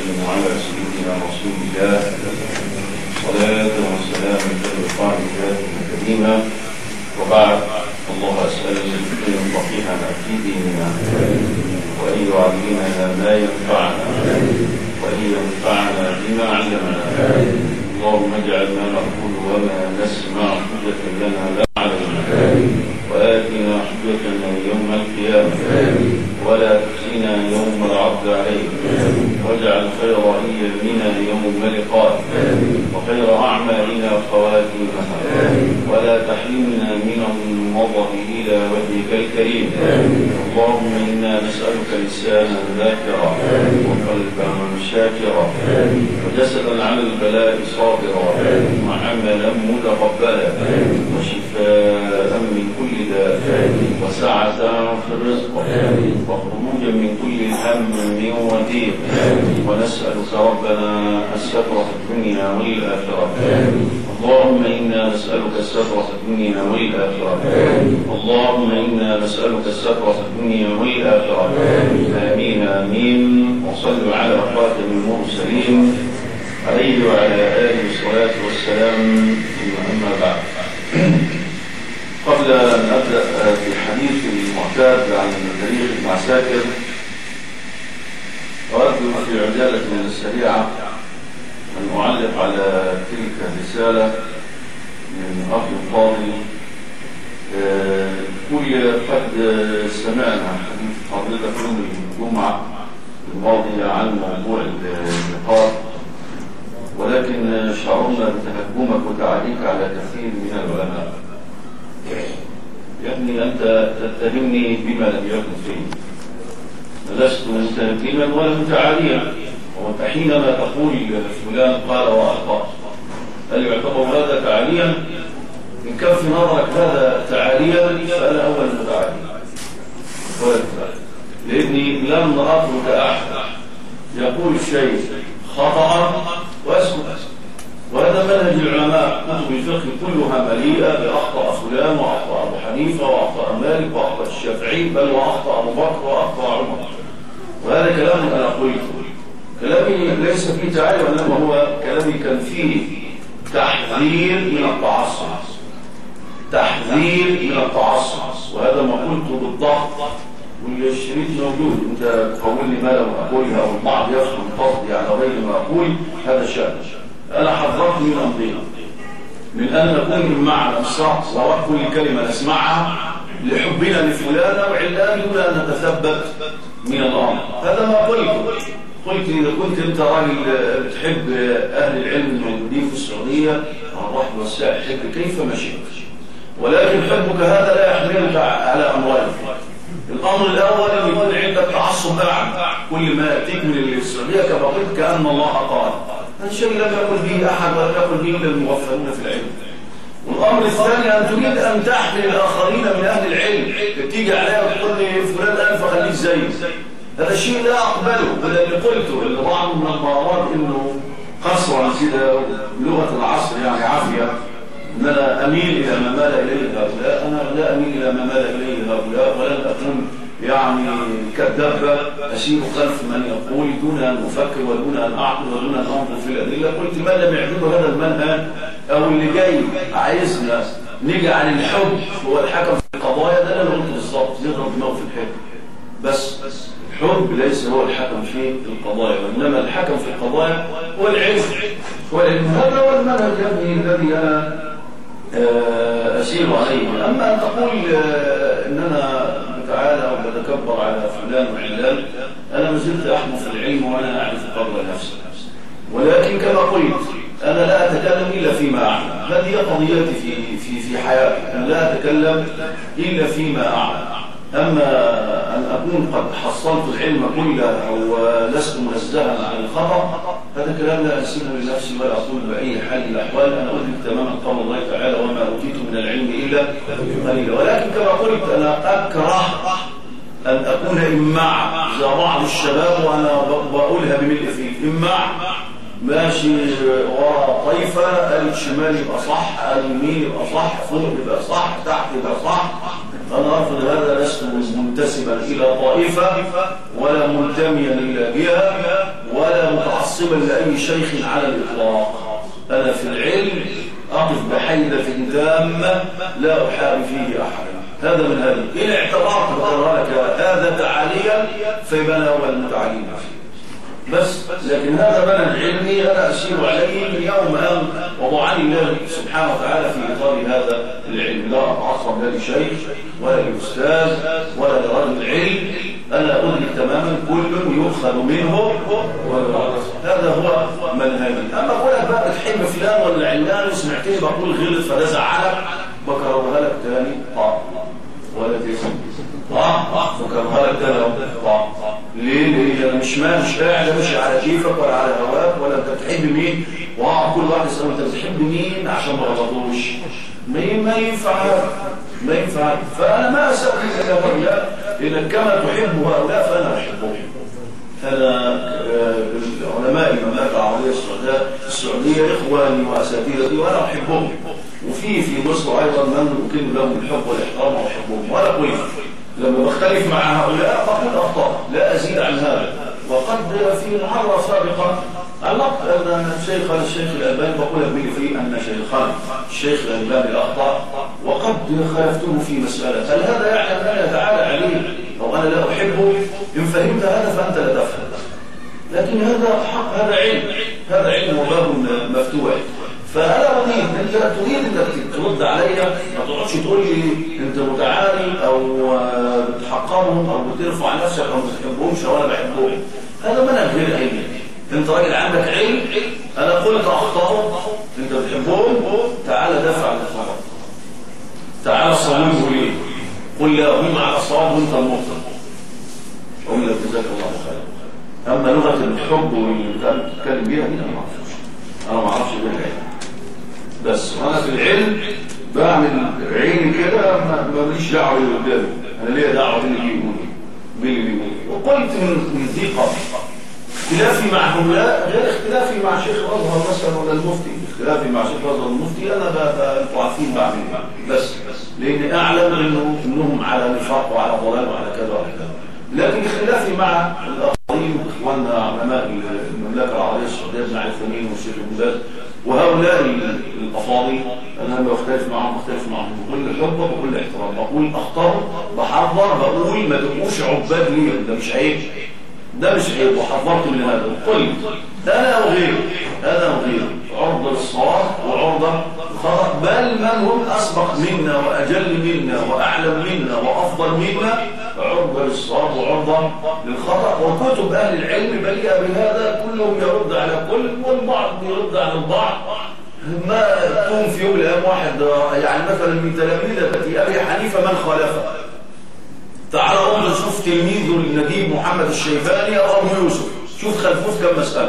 وسلم على سيدنا رسول الله صلاة وسلام تلقان ذاته كريمة وبعد الله أسأل أن يفقهنا في ديننا وأن يعلمنا ما ينفعنا وأن ينفعنا بما علمنا اللهم اجعل ما نقول وما نسمع حجة لنا لا علينا وآتنا حجتنا يوم القيامة ولا تخزنا يوم العرض عليك واجعل خير أيامنا يوم لقائك وخير أعمالنا خواتيمها ولا تحرمنا من النظر إلى وجهك الكريم اللهم إنا نسألك لسانا ذاكرا وقلبا شاكرا وجسدا على البلاء صابرا وعملا متقبلا وشفاء من كل داء وسعة في الرزق وخروجا من كل هم وضيق ونسألك ربنا الستر في الدنيا والآخرة اللهم إنا نسألك الستر في الدنيا والآخرة اللهم إنا نسألك الستر في الدنيا والآخرة آمين آمين وصلوا على خاتم المرسلين عليه وعلى آله الصلاة والسلام ثم أما بعد قبل أن أبدأ في الحديث المعتاد عن تاريخ ابن عساكر أود في عجالة من السريعة أن أعلق على تلك الرسالة من أخ فاضل كل قد سمعنا حديث حضرتك يوم الجمعة الماضية عن موضوع اللقاء ولكن شعرنا بتهكمك وتعليق على كثير من العلماء يعني أنت تتهمني بما لم يكن فيه لست مستهكما ولا متعاليا وانت حينما تقول فلان قال واخطا هل يعتبر هذا تعاليا ان كان في نظرك هذا تعاليا فانا اول متعالي لاني لم اترك احد يقول الشيء خطا واسكت وهذا منهج العلماء كتب الفقه كلها مليئه باخطا فلان واخطا ابو حنيفه واخطا مالك واخطا الشافعي بل واخطا ابو بكر واخطا عمر وهذا كلام انا قلته كلامي ليس فيه تعالي وانما هو كلامي كان فيه تحذير من التعصب تحذير من التعصب وهذا ما قلته بالضغط والشريط موجود انت تقول لي ما لم اقولها او البعض يفهم قصدي على غير ما اقول هذا شأن انا حذرت من امرين من ان نكون من معنى الصح سواء كل كلمه نسمعها لحبنا لفلان او علان دون ان نتثبت من الامر هذا ما قلت قلت اذا كنت انت راجل بتحب اهل العلم الموجودين في السعوديه الرحب والسعي حب كيف مشيت ولكن حبك هذا لا يحملك على امرين الامر الاول ان يكون عندك تعصب اعم كل ما ياتيك من السعوديه كما قلت كان الله قال هذا شيء لم يقل به احد ولم يقل به الا الموفقون في العلم والامر الثاني ان تريد ان تحمل الاخرين من اهل العلم تيجي عليها وتقول لي فلان قال فخليك زي هذا الشيء لا اقبله بل اللي قلته اللي بعض من المرات انه قصرا كده بلغه العصر يعني عافيه ان انا اميل الى ما مال اليه هؤلاء انا لا اميل الى ما مال اليه هؤلاء ولن اكون يعني كالدابه اسير خلف من يقول دون ان افكر ودون ان اعقل ودون ان انظر في الادله قلت ما لم يعجبه هذا المنهج او اللي جاي عايزنا نجعل الحب هو الحكم في القضايا ده انا قلت بالظبط يضرب دماغه في الحب بس الحب ليس هو الحكم في القضايا وانما الحكم في القضايا هو العلم والعلم هذا هو المنهج الذي انا اسير عليه اما ان تقول ان انا متعالى او بتكبر على فلان وعلان انا ما زلت احمل في العلم وانا اعرف قدر نفسي ولكن كما قلت انا لا اتكلم الا فيما اعلم هذه هي قضيتي في في في حياتي انا لا اتكلم الا فيما اعلم اما ان اكون قد حصلت العلم كله او لست منزها عن الخطا هذا كلام لا اسيبه لنفسي ولا اقول باي حال من الاحوال انا ادرك تماما قول الله تعالى وما اوتيت من العلم الا قليلا ولكن كما قلت انا اكره ان اكون اماع زي بعض الشباب وانا بقولها بملء فيه اماع ماشي ورا طايفه قالت شمال يبقى صح قال يمين يبقى صح فوق يبقى صح تحت يبقى صح انا ارفض هذا لست منتسبا الى طائفه ولا منتميا الى جهه ولا متعصبا معصبا لأي شيخ على الإطلاق أنا في العلم أقف بحيدة تامة لا أحارب فيه أحدا هذا من هذه إن اعتبرت بقرار لك هذا تعاليا فيبقى أنا هو المتعلم بس لكن هذا بلد علمي أنا أسير عليه من يوم أن وضعني الله سبحانه وتعالى في إطار هذا العلم لا أتعصب لا لشيخ ولا لأستاذ ولا لرجل علم أنا أدرك تماما كل يؤخذ منه هذا هو منهجي أما أقول لك بقى بتحب فلان ولا علان وسمعتني بقول غلط فده زعلك بكررها لك تاني طاق ولا تسمع طاق بكررها لك تاني طاق ليه؟ ليه؟ أنا مش ما مش قاعد مش على كيفك ولا على هواك ولا أنت بتحب مين وأقعد كل واحد يسأل أنت بتحب مين عشان ما غلطوش ما ما ينفع ما ينفع فأنا ما أسأل إلى هؤلاء إذا كما تحب هؤلاء فأنا أحبهم أنا علماء المملكة العربية السعودية السعودية إخواني وأساتذتي وأنا أحبهم وفي في مصر أيضا من أكن لهم الحب والاحترام وأحبهم وأنا قلت لما بختلف مع هؤلاء فقل أخطأ لا أزيد عن هذا وقد في مرة سابقة علقت أن الشيخ الشيخ الألباني بقول أبني في أن شيخان الشيخ الألباني أخطأ وقد خالفته في مسألة هل هذا يعني أن تعالى عليه أو أنا لا أحبه إن فهمت هذا فأنت لا تفهم لكن هذا حق هذا علم هذا علم وباب مفتوح فأنا أريد أنت تريد أنك ترد علي ما تقعدش تقول لي أنت متعالي أو بتحقرهم أو بترفع نفسك أو ما بتحبهمش أو أنا بحبهم هذا منهج غير علمي أنت راجل عندك علم أنا قلت أخطأهم أنت بتحبهم تعال دافع عن الخطأ تعال صوبه ليه قل لا هم على الصواب وأنت المخطئ أقول لك جزاك الله خيرا أما لغة الحب واللي بتتكلم بيها دي أنا ما أعرفش أنا ما أعرفش بيها العلم بس وانا في العلم بعمل عيني كده ماليش دعوه باللي قدامي انا ليا دعوه باللي بيقول باللي بيقول وقلت من من دي قبل اختلافي مع هؤلاء غير اختلافي مع شيخ الازهر مثلا ولا المفتي اختلافي مع شيخ الازهر المفتي انا انتوا عارفين بعمل ايه بس لاني اعلم انه انهم على نفاق وعلى ضلال وعلى كذا وعلى كذا لكن اختلافي مع الاخرين اخواننا علماء المملكه العربيه السعوديه ابن عثيمين والشيخ ابن باز وهؤلاء الأفاضل أنا لما أختلف معهم أختلف معهم بكل حب وبكل احترام بقول أختار بحضر بقول ما تبقوش عباد لي ده مش عيب ده مش عيب وحضرت من هذا قلت أنا وغيري أنا وغيري عرضة للصواب وعرضة للخطأ بل من هم أسبق منا وأجل منا وأعلم منا وأفضل منا عرضة للصواب وعرضة للخطأ وكتب أهل العلم مليئة بهذا كلهم يرد على كل والبعض يرد على البعض ما تقوم في يوم الأيام واحد يعني مثلا من تلاميذ أبي حنيفة من خالفه تعال انظر شوف تلميذه النجيب محمد الشيباني أو أبو يوسف شوف خلفوه كم مسألة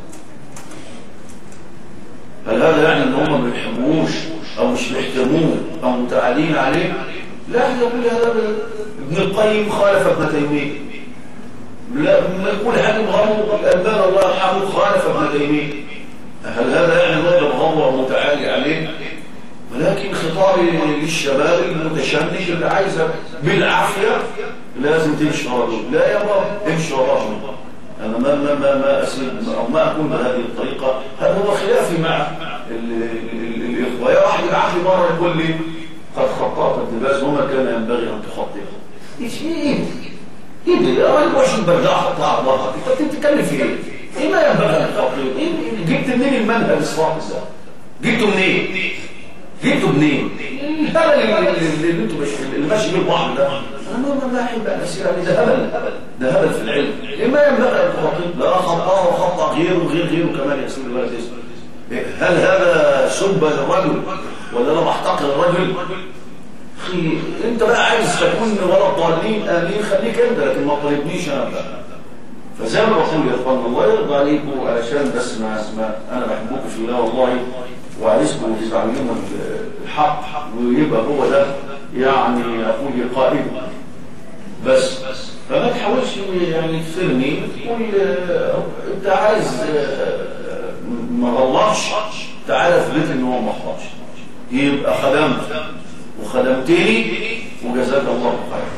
هل هذا يعني ان هم ما بيحبوش او مش بيحترموه او متعالين عليه لا يقول هذا ابن القيم خالف ابن تيميه لا يقول حاكم غمو الالبان الله يرحمه خالف ابن تيميه هل هذا يعني ان هو غمو متعالي عليه ولكن خطابي للشباب المتشنج اللي عايزه بالعافيه لازم تمشي وراه لا يا رب امشي وراه أنا ما ما ما ما أسير أو ما أكون بهذه الطريقة هذا هو خلافي مع الإخوة يا واحد يبعث لي مرة يقول لي قد خطأت التباس وما كان ينبغي أن تخطئ إيش إيه إيه يا راجل واش البرداء خطأ الله أنت بتتكلم في إيه؟ إيه ما ينبغي أن تخطئ إيه جبت منين المنهج الصراحة ده؟ جبته منين؟ جبته منين؟ هذا اللي انتوا اللي ماشي بيه البحر ده انا ما ما احب ان اسير عليه ده هبل ده هبل في العلم لما ينبغي ان تخاطب لا خطاه وخطا غيره وغير غيره كمان يسير الولد اسمه هل هذا سب للرجل ولا انا بحتقر الرجل اخي انت بقى عايز تكون ولا الضالين امين خليك انت لكن ما طالبنيش انا بقى فزي ما بقول يا اخوان الله يرضى عليكم علشان بس ما اسمع انا بحبكم في الله والله وعايزكم تتعلموا الحق ويبقى هو ده يعني اقول قائد بس فما تحاولش يعني تفرني تقول انت عايز ما غلطش تعالى في بيت ان هو ما غلطش يبقى خدمت وخدمتني وجزاك الله خير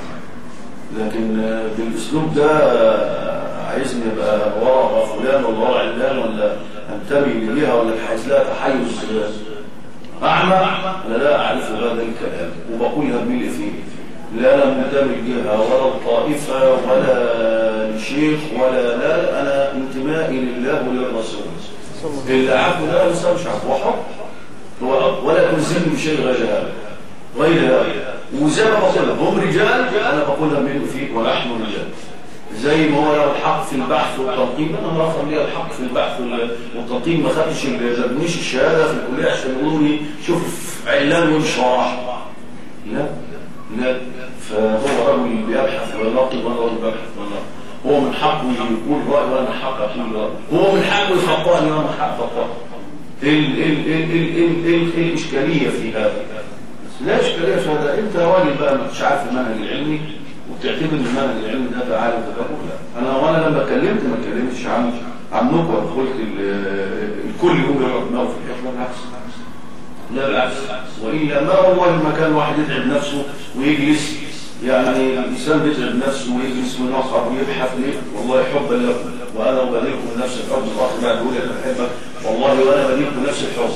لكن بالاسلوب ده عايزني ابقى ورا فلان ولا ورا علان انتمي ليها ولا بحيث لا تحيز أعمى أنا لا أعرف هذا الكلام وبقولها بملء فيه لا أنا منتمي لها ولا الطائفة ولا لشيخ ولا لا أنا انتمائي لله وللرسول اللي عفو لا يسوي عفو وحق ولا ألزم بشيء غير هذا غير هذا وزي ما بقول هم رجال أنا بقولها بملء فيه ونحن رجال زي ما هو له الحق في البحث والتنقيب انا رافض لي الحق في البحث والتنقيب ما خدش ما جابنيش الشهاده في الكليه عشان يقولوا لي شوف علان وامشي وراه لا لا فهو رجل بيبحث ويناقض وانا رجل ببحث ويناقض هو من حقه يقول راي وانا من حقي اقول راي هو من حقه يخطئني وانا من حقي اخطئه ايه ال ال ال ال ال ال الاشكاليه في هذا لا اشكاليه في هذا انت راجل بقى ما مش عارف المنهج العلمي وتعتبر ان المنهج العلمي ده تعالى وتكبر لا انا وانا لما كلمت ما اتكلمتش عن عن نكوه قلت الكل يقول يقعد دماغه في الاخر بالعكس لا بالعكس والا ما هو لما كان واحد يتعب نفسه ويجلس يعني الانسان بيتعب نفسه ويجلس وينصح ويبحث ليه والله حبا لكم وانا ابادلكم نفس الحب الاخ بعد يقول انا بحبك والله وانا ابادلكم نفس الحب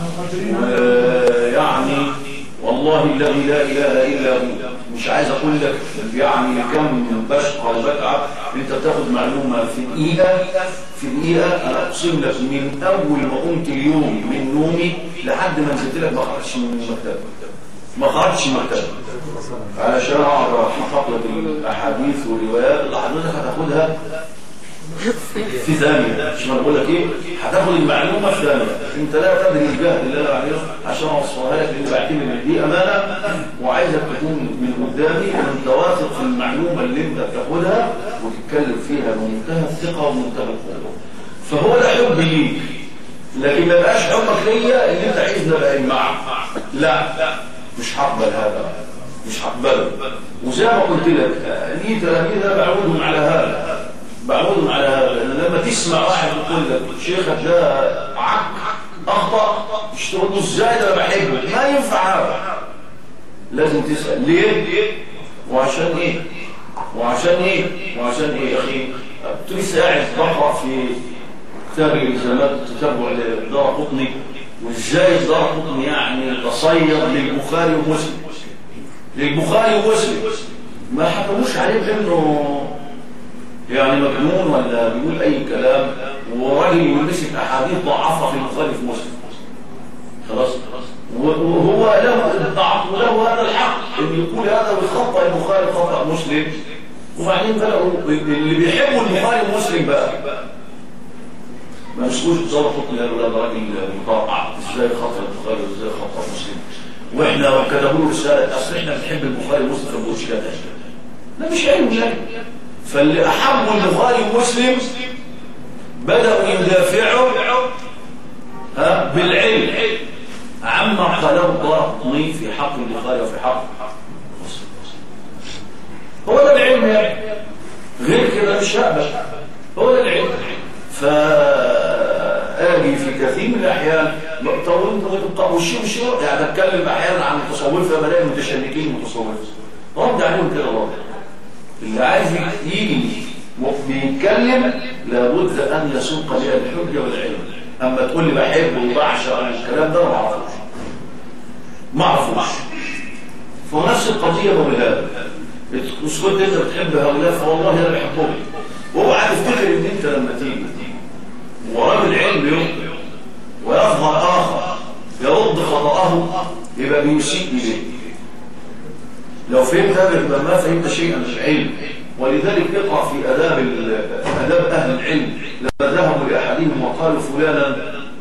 يعني والله الذي لا اله الا هو مش عايز اقول لك يعني كم بشقى وبتعب انت تاخد معلومه في دقيقه في دقيقه انا اقسم لك من اول ما قمت اليوم من نومي لحد ما نزلت لك ما خرجتش من المكتب ما خرجتش من المكتب علشان اقرا حقيقه الاحاديث والروايات اللي حضرتك هتاخدها في ثانية مش ما بقول لك ايه هتاخد المعلومة في ثانية انت لا تدري الجهد اللي انا عليه عشان اوصلها لك لان بعتبر ان دي امانة وعايزك تكون من قدامي وانت واثق في المعلومة اللي انت بتاخدها وتتكلم فيها بمنتهى الثقة ومنتهى القوة فهو ده حب ليك لكن ما بقاش حبك ليا اللي انت عايزنا بقى معك لا مش هقبل هذا مش هقبله وزي ما قلت لك ليه تلاميذ انا بعودهم على هذا بعودهم على هذا لان لما تسمع واحد يقول لك شيخك ده عك اخطا مش تقول له ازاي ده انا بحبه ما ينفع هذا لازم تسال ليه وعشان ايه وعشان ايه وعشان ايه يا اخي كنت لسه قاعد بقرا في كتاب الالزامات تتبع لدار قطني وازاي دار قطني يعني تصيد للبخاري ومسلم للبخاري ومسلم ما حكموش عليه بانه يعني مجنون ولا بيقول اي كلام وراجل يمسك احاديث ضعفها في البخاري في مسلم خلاص وهو له الضعف وله هذا الحق ان يقول هذا ويخطئ البخاري خطا مسلم وبعدين بقى اللي بيحبوا البخاري ومسلم بقى ما يسكوش بصوره حكم قالوا لا ده راجل مطرقع ازاي خطا البخاري وازاي خطا مسلم واحنا كتبوا له رساله اصل احنا بنحب البخاري ومسلم فما بنقولش كده لا مش علم يعني فاللي أحبوا البخاري ومسلم بدأوا يدافعوا ها بالعلم عما قاله الضرطني في حق البخاري وفي حق مسلم هو ده العلم يعني غير كده مش هقبل هو ده العلم فآجي في كثير من الأحيان طب انت بتبقى وشي وشي يعني بتكلم أحيانا عن المتصوفة بلاقي متشنكين متصوفة رد عليهم كده رد اللي عايز يجي بيتكلم لابد ان يسوق لها الحجه والعلم اما تقول لي بحب وبعشق الكلام ده ما اعرفوش ما اعرفوش فنفس القضيه هو هذا مش كنت انت بتحب هؤلاء فوالله انا بحبهم واوعى تفتكر ان انت لما تيجي وراجل علم ينطق ويظهر اخر يرد خطاه يبقى بيسيء اليه لو فهمت هذا يبقى ما فهمت شيئا من العلم ولذلك اقرا في اداب اداب اهل العلم لما ذهبوا لاحدهم وقالوا فلانا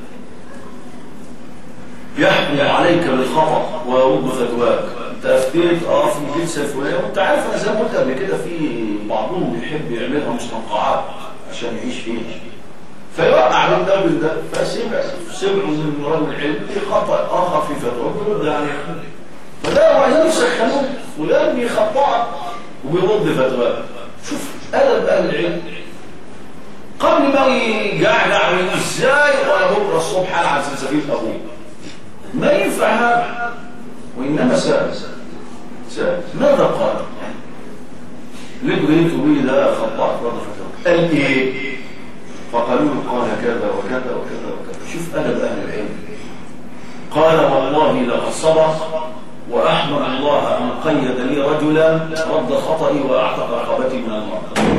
يحكم عليك بالخطا ويرد فتواك انت افتيت اه في الجلسه الفلانيه وانت عارف انا زي ما قلت قبل كده في بعضهم بيحب يعملها مستنقعات عشان يعيش فيها فيوقع من ده من ده فسمع سمعوا من رجل علم في خطا اخر في فتوى بيرد عليه فده عايزين يسخنوه فلان بيخطئك وبيرد فتوى شوف ادب اهل العلم قبل ما يجعجع ازاي وانا بكره الصبح العب سلسفيل ابوه ما ينفع هذا وانما سال سال ماذا قال اللي بغيت بيه ده خطأت برضه فتوى قال ايه فقالوا له قال كذا وكذا وكذا وكذا شوف أدب أهل العلم قال والله لقد صبر وأحمد الله أن قيد لي رجلا رد خطئي وأعتق رقبتي من النار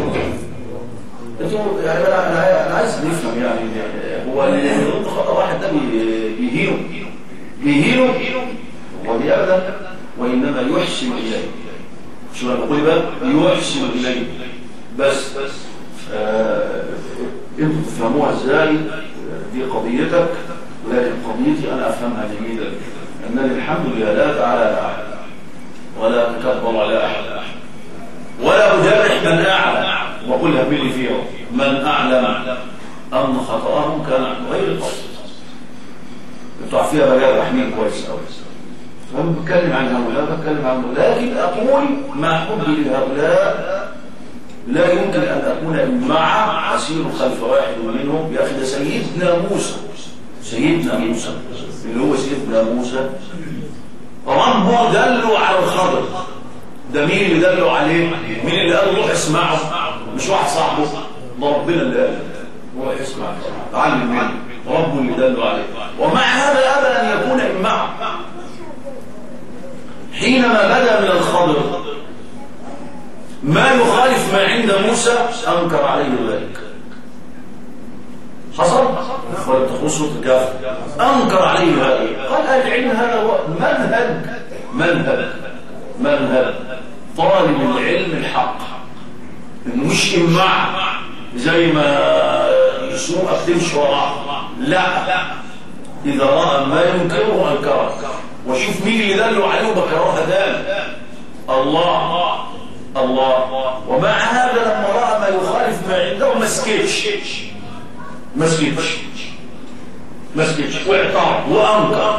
انتوا يعني انا انا عايز نفهم يعني هو اللي يرد خطا واحد ده بيهينه بيهينه هو ابدا وانما يحسن اليه شو انا بقول بقى يحسن اليه بس بس انتوا تفهموها ازاي دي قضيتك ولكن قضيتي انا افهمها جيدا انني الحمد لله لا اتعالى على احد ولا اتكبر على احد ولا اجرح من اعلم وقلها باللي فيها من اعلم ان خطاهم كان عن غير قصد بتوع فيها مجال رحمين كويس قوي انا بتكلم عن هؤلاء بتكلم عن هؤلاء لكن اقول مع حبي لهؤلاء لا يمكن ان اكون مع اسير خلف واحد منهم يا اخي ده سيدنا موسى سيدنا موسى اللي هو سيدنا موسى ربه دله على الخضر ده مين اللي دله عليه مين اللي قال روح اسمعه مش واحد صاحبه ده ربنا اللي قال روح اسمع تعلم منه ربه اللي دله عليه ومع هذا ابدا ان يكون معه حينما بدا من الخضر ما يخالف ما عند موسى انكر عليه ذلك حصل ولا تخص الكافر انكر عليه هذا قال اهل العلم هذا هو منهج منهج منهج طالب العلم الحق مش امع زي ما يسوقك تمشي وراه لا اذا راى ما ينكره انكره وشوف مين اللي دله عليه وبكرهها دال الله الله ومع هذا لما راى ما يخالف ما عنده ما سكتش ما سكتش ما سكتش واعترض وانكر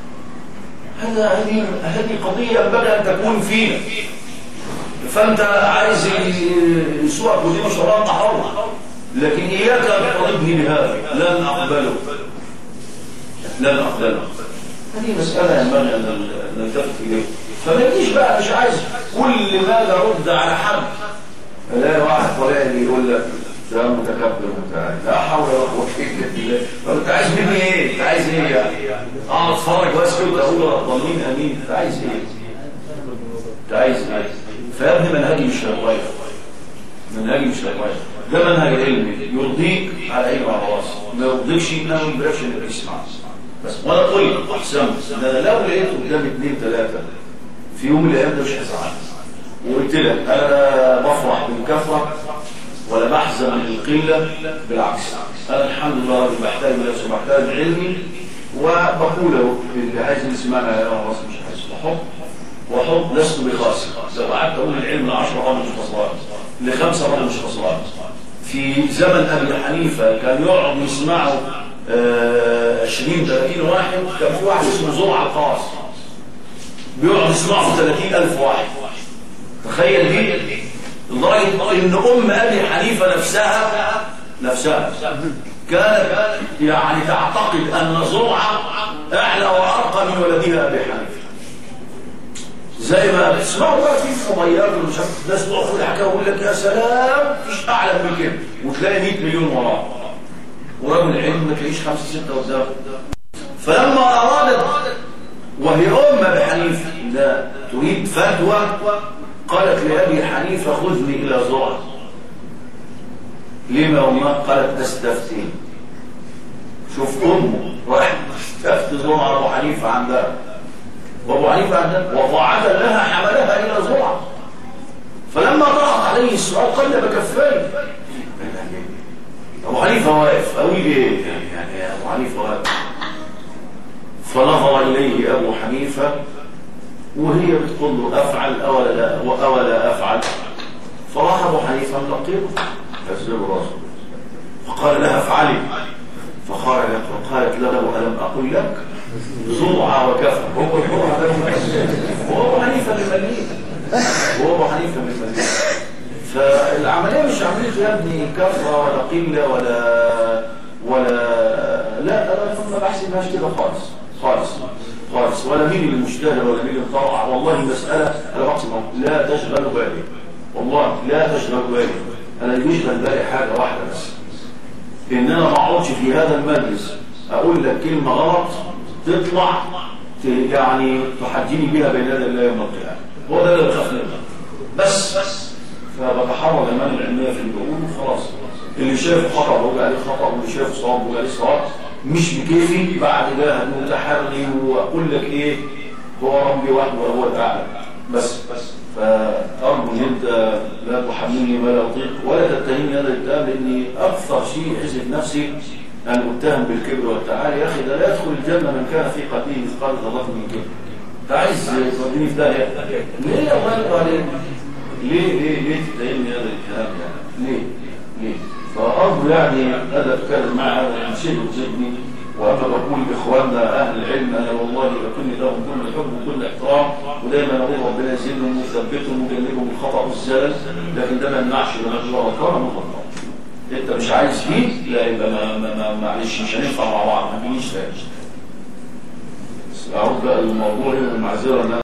هذا هذه هذه قضيه ينبغي ان تكون فينا فانت عايز يسوقك ودي مش وراء حر لكن اياك ان تطالبني بهذا لن اقبله لن اقبله هذه مساله ينبغي ان نلتفت اليها فما تجيش بقى مش عايز كل ما نرد على حد الاقي واحد طالع لي يقول لك ده متكبر وبتاع لا حول ولا قوه الا بالله طب انت عايز مني ايه انت عايز ايه يعني اقعد اتفرج واسكت اقول ضمين امين انت عايز ايه انت عايز ايه فيا ابني منهجي مش هيتغير منهجي مش هيتغير ده منهج علمي يرضيك على عيني وعلى راسي ما يرضيكش انا ما بلاش انك تسمع بس وانا قلت احسن ان انا لو لقيت قدامي اثنين ثلاثه في يوم من الايام ده مش هزعل وقلت لك انا بفرح بالكثره ولا بحزن من القله بالعكس انا الحمد لله راجل بحترم نفسي وبحترم علمي وبقول له اللي عايز يسمعنا يا راس مش عايز بحب وحب لست بخاسر لو قعدت اقول العلم لعشرة راجل مش خسران لخمسة راجل مش خسران في زمن ابي حنيفه كان يقعد يسمعه 20 30 واحد كان في واحد اسمه زرع القاص بيقعد يسمعه 30000 واحد تخيل دي لدرجه ان ام ابي حنيفه نفسها نفسها كانت يعني تعتقد ان زرعه اعلى وارقى من ولدها ابي حنيفه زي ما بتسمعوا بقى في فضيات ومش عارف ناس تقف الحكايه ويقول لك يا سلام مفيش اعلى من كده وتلاقي 100 مليون وراه ورغم العلم ما تلاقيش خمسه سته قدام فلما ارادت وهي ام ابي حنيفه لا تريد فتوى قالت لابي حنيفه خذني الى زرعه لما امها قالت تستفتي شوف امه راحت تستفتي زرعه ابو حنيفه عندها وابو حنيفه عندها وطاعه لها حملها الى زرعه فلما ضغط عليه السؤال قلب كفيه ابو حنيفه واقف اقول ايه يعني يعني ابو حنيفه واقف فنظر اليه ابو حنيفه وهي بتقول له افعل اولا لا واولا افعل فراح ابو حنيفه ملقيه فسلم راسه فقال لها افعلي فقال قالت له الم اقل لك زرعه وكفر هو هو هو ابو حنيفه اللي مليء هو ابو حنيفه اللي مليء فالعمليه مش عمليه يا ابني كفره ولا قله ولا ولا لا انا ما بحسبهاش كده خالص خالص خالص ولا مين اللي مجتهد ولا مين اللي طلع والله مساله انا بقسم لا تشغل بالي والله لا تشغل بالي انا اللي يشغل بالي حاجه واحده بس ان انا ما اقعدش في هذا المجلس اقول لك كلمه غلط تطلع ت- يعني تحجيني بها بين يدي الله يوم القيامه هو ده اللي بخاف منه بس فبتحرر الامان العلميه في الجهود وخلاص اللي شايفه خطا بقول عليه خطا واللي شايفه صواب بقول عليه صواب مش بكيفي بعد ده متحري واقول لك ايه هو ربي وحده وهو الاعلى بس بس فارجو ان انت لا تحملني ما لا اطيق ولا تتهمني هذا الاتهام لاني اكثر شيء يحزن نفسي ان اتهم بالكبر والتعالي يا اخي ده لا يدخل الجنه من كان في قلبه مثقال ذره من كبر انت عايز توديني في داهيه ليه يا الله يرضى عليك ليه ليه ليه تتهمني هذا الاتهام يعني ليه ليه فأرجو يعني هذا أتكلم مع هذا الشيء يزيدني وأنا بقول لإخواننا أهل العلم أنا والله بكن لهم كل حب وكل احترام ودايما أقول ربنا يزيدهم ويثبتهم ويجنبهم الخطأ والزلل لكن ده ما يمنعش من الله غلطان وغلطان أنت مش عايز فيه لا يبقى ما- ما- ما- معلش مش هننفع مع بعض ما تجيش تاني بس أعود بقى للموضوع المعذرة إن أنا